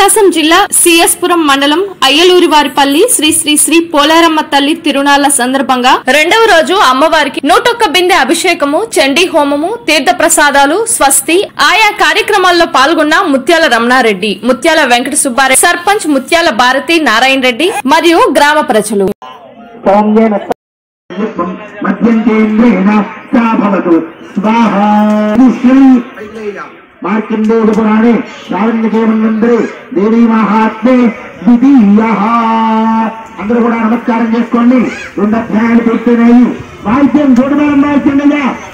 ప్రకాశం జిల్లా సిఎస్పురం మండలం అయ్యలూరివారిపల్లి శ్రీ శ్రీ శ్రీ పోలారమ్మ తల్లి తిరునాళ్ల సందర్భంగా రెండవ రోజు అమ్మవారికి నూటొక్క బిందె అభిషేకము చండీ హోమము తీర్థ ప్రసాదాలు స్వస్తి ఆయా కార్యక్రమాల్లో పాల్గొన్న ముత్యాల రమణారెడ్డి ముత్యాల వెంకట సుబ్బారెడ్డి సర్పంచ్ ముత్యాల భారతి నారాయణ రెడ్డి మరియు గ్రామ ప్రజలు సౌమ్యేన మధ్యంతేంద్రేణ సా భవతు స్వాహా శ్రీ మార్కండేయ పురాణే శ్రావణ్యకేమన్నందరే దేవీ మహాత్మే ద్వితీయ అందరూ కూడా నమస్కారం చేసుకోండి రెండు అధ్యాయాలు పూర్తయినాయి వాయిద్యం చూడమని వాయిద్యండిగా